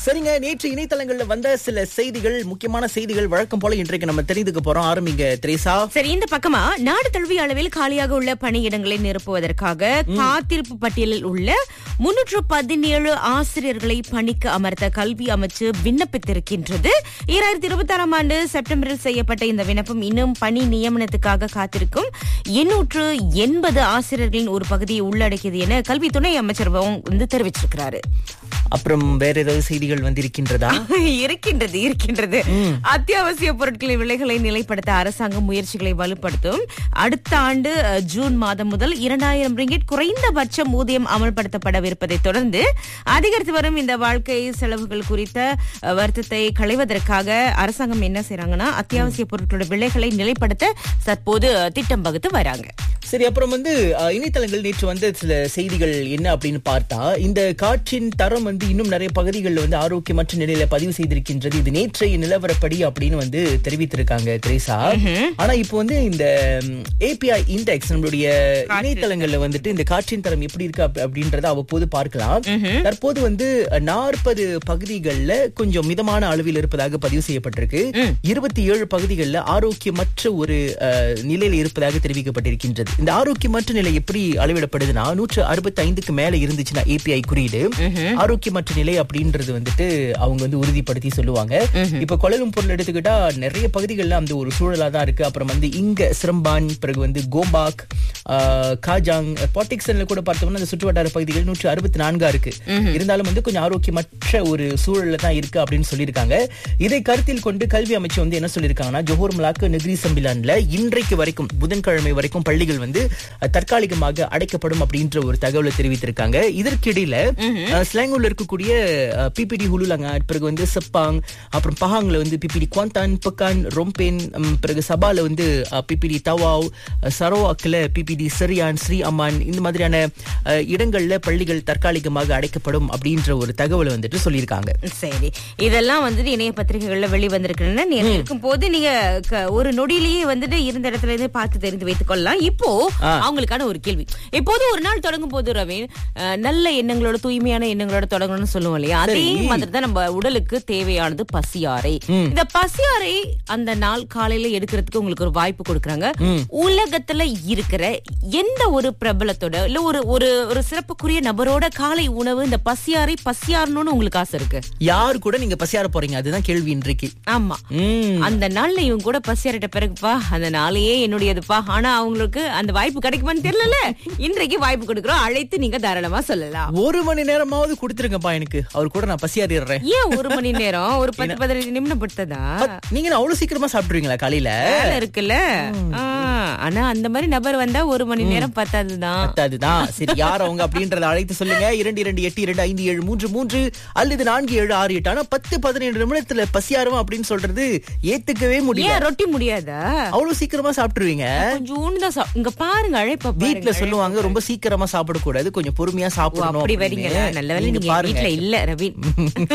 சரிங்க நேற்று இணையதளங்கள்ல வந்த சில செய்திகள் முக்கியமான செய்திகள் வழக்கம் போல இன்றைக்கு நம்ம தெரிந்துக்க போறோம் ஆரம்பிங்க திரேசா சரி இந்த பக்கமா நாடு தழுவிய அளவில் காலியாக உள்ள பணியிடங்களை நிரப்புவதற்காக காத்திருப்பு பட்டியலில் உள்ள முன்னூற்று பதினேழு ஆசிரியர்களை பணிக்கு அமர்த்த கல்வி அமைச்சு விண்ணப்பித்திருக்கின்றது ஈராயிரத்தி இருபத்தி ஆறாம் ஆண்டு செப்டம்பரில் செய்யப்பட்ட இந்த விண்ணப்பம் இன்னும் பணி நியமனத்துக்காக காத்திருக்கும் எண்ணூற்று எண்பது ஆசிரியர்களின் ஒரு பகுதியை உள்ளடக்கியது என கல்வி துணை அமைச்சர் வந்து தெரிவிச்சிருக்கிறாரு அப்புறம் வேற ஏதாவது செய்திகள் வந்திருக்கின்றதா இருக்கின்றது இருக்கின்றது அத்தியாவசிய பொருட்களின் விலைகளை நிலைப்படுத்த அரசாங்கம் முயற்சிகளை வலுப்படுத்தும் அடுத்த ஆண்டு அஹ், ஜூன் மாதம் முதல் இரண்டாயிரம் ரிங்கிட் குறைந்தபட்ச ஊதியம் அமல்படுத்தப்படவிருப்பதை தொடர்ந்து அதிகரித்து வரும் இந்த வாழ்க்கை செலவுகள் குறித்த அஹ், வருத்தத்தை களைவதற்காக அரசாங்கம் என்ன செய்றாங்கன்னா அத்தியாவசிய பொருட்களோட விலைகளை நிலைப்படுத்த தற்போது அஹ், திட்டம் வகுத்து வராங்க சரி அப்புறம் வந்து அஹ், இணையதளங்கள் நேற்று வந்த சில செய்திகள் என்ன அப்படின்னு பார்த்தா இந்த காற்றின் தரம் வந்து இன்னும் நிறைய பகுதிகளில் வந்து ஆரோக்கியமற்ற நிலையில பதிவு செய்திருக்கின்றது இது நேற்றைய நிலவரப்படி அப்படின்னு வந்து தெரிவித்திருக்காங்க திரேசா ஆனா இப்போ வந்து இந்த ஏபிஐ இண்டெக்ஸ் நம்மளுடைய இணையதளங்கள்ல வந்துட்டு இந்த காற்றின் தரம் எப்படி இருக்கு அப்ப- அப்படின்றத அவ்வப்போது பார்க்கலாம் தற்போது வந்து நாற்பது பகுதிகளில் கொஞ்சம் மிதமான அளவில் இருப்பதாக பதிவு செய்யப்பட்டிருக்கு இருபத்தி ஏழு பகுதிகளில் ஆரோக்கியமற்ற ஒரு அஹ், நிலையில இருப்பதாக தெரிவிக்கப்பட்டிருக்கின்றது இந்த ஆரோக்கியமற்ற நிலை எப்படி அளவிடப்படுதுன்னா நூற்று அறுபத்தி ஐந்துக்கு மேல இருந்துச்சுன்னா ஏபிஐ குறியீடு ஆரோக்கியமற்ற நிலை அப்படின்றது வந்துட்டு அவங்க வந்து உறுதிப்படுத்தி சொல்லுவாங்க இப்ப கொலலும்பூர்ல எடுத்துக்கிட்டா நிறைய பகுதிகளில் அந்த ஒரு சூழலா தான் இருக்கு அப்புறம் வந்து இங்க சிரம்பான் பிறகு வந்து கோபாக் ஆஹ், காஜாங் பாட்டிக்சன்ல கூட பார்த்தோம்னா அந்த சுற்றுவட்டார பகுதிகள் நூற்று அறுபத்தி நான்கா இருக்கு இருந்தாலும் வந்து கொஞ்சம் ஆரோக்கியமற்ற ஒரு சூழல்ல தான் இருக்கு அப்படின்னு சொல்லியிருக்காங்க இதை கருத்தில் கொண்டு கல்வி அமைச்சு வந்து என்ன சொல்லியிருக்காங்கன்னா ஜோஹர் மலாக்கு நெகிரி சம்பிலான்ல இன்றைக்கு வரைக்கும் புதன்கிழமை வரைக்கும் பள்ளிகள் வந்து அஹ், தற்காலிகமாக அடைக்கப்படும் அப்படின்ற ஒரு தகவலை தெரிவித்திருக்காங்க இதற்கிடையில அஹ், ஸ்லாங்கூர்ல இருக்கக்கூடிய பிபிடி ஹுலுலங்க பிறகு வந்து செப்பாங் அப்புறம் பஹாங்ல வந்து பிபிடி குவாந்தான் பக்கான் ரொம்பேன் ம், பிறகு சபால வந்து பிபிடி தவாவ் அஹ், சரவாக்ல பிபிடி சரியான் ஸ்ரீ அம்மான் இந்த மாதிரியான அஹ், இடங்கள்ல பள்ளிகள் தற்காலிகமாக அடைக்கப்படும் அப்படின்ற ஒரு தகவலை வந்துட்டு சொல்லியிருக்காங்க சரி இதெல்லாம் வந்துட்டு இணைய பத்திரிகைகள்ல வெளிவந்திருக்கின்றன நீங்க இருக்கும் போது நீங்க க- ஒரு நொடியிலேயே வந்துட்டு இருந்த இடத்துல இருந்து பார்த்து தெரிந்து வைத்துக் கொள்ளலாம் இப்போ அவங்களுக்கான ஒரு கேள்வி எப்போது ஒரு நாள் தொடங்கும் போது ரவீன் அஹ், நல்ல எண்ணங்களோட தூய்மையான எண்ணங்களோட தொடங்கணும்னு சொல்லுவோம் இல்லையா அதே மாதிரி தான் நம்ம உடலுக்கு தேவையானது பசியாறை இந்த பசியாறை அந்த நாள் காலையில எடுக்கிறதுக்கு உங்களுக்கு ஒரு வாய்ப்பு கொடுக்கறாங்க உலகத்துல இருக்கிற எந்த ஒரு பிரபலத்தோட இல்ல ஒரு ஒரு ஒரு சிறப்புக்குரிய நபரோட காலை உணவு இந்த பசியாறை பசியாறணும்னு உங்களுக்கு ஆசை இருக்கு யாரு கூட நீங்க பசியார போறீங்க அதுதான் கேள்வி இன்றைக்கு ஆமா ம் அந்த நாள்ல இவங்க கூட பசியாரிட்ட பிறகுப்பா அந்த நாளையே என்னுடையதுப்பா ஆனா அவங்களுக்கு அந்த வாய்ப்பு கிடைக்குமான்னு தெரியல இன்றைக்கு வாய்ப்பு கொடுக்குறோம் அழைத்து நீங்க தாராளமா சொல்லலாம் ஒரு மணி நேரமாவது கொடுத்துருங்கப்பா எனக்கு அவர் கூட நான் பசியாறிடுறேன் ஏன் ஒரு மணி நேரம் ஒரு பத்து பதினஞ்சு நிமிடம் படுத்ததா நீங்க என்ன அவ்வளவு சீக்கிரமா சாப்பிட்டுருவீங்களா காலையில வேலை இருக்குல்ல ஆ, ஆனா அந்த மாதிரி நபர் வந்தா ஒரு மணி நேரம் பத்தாதுதான் அதுதான் சரி யார் அவங்க அப்படின்றத அழைத்து சொல்லுங்க இரண்டு இரண்டு எட்டு இரண்டு ஐந்து ஏழு மூன்று மூன்று அல்லது நான்கு ஏழு ஆறு எட்டு ஆனா பத்து பதினேழு நிமிடத்துல பசியாரும் அப்படின்னு சொல்றது ஏத்துக்கவே முடியல ஏன் ரொட்டி முடியாதா அவ்வளவு சீக்கிரமா சாப்பிட்டுருவீங்க கொஞ்சோண்டு தான் சா- இங்க பாருங்க அழைப்ப வீட்ல சொல்லுவாங்க ரொம்ப சீக்கிரமா சாப்பிடக்கூடாது கொஞ்சம் பொறுமையா சாப்பிடணும் அப்படி அப்படின்னு. வரீங்களா நல்ல வேலை நீங்க நீங்க பாருங்க வீட்ல இல்ல ரவீன்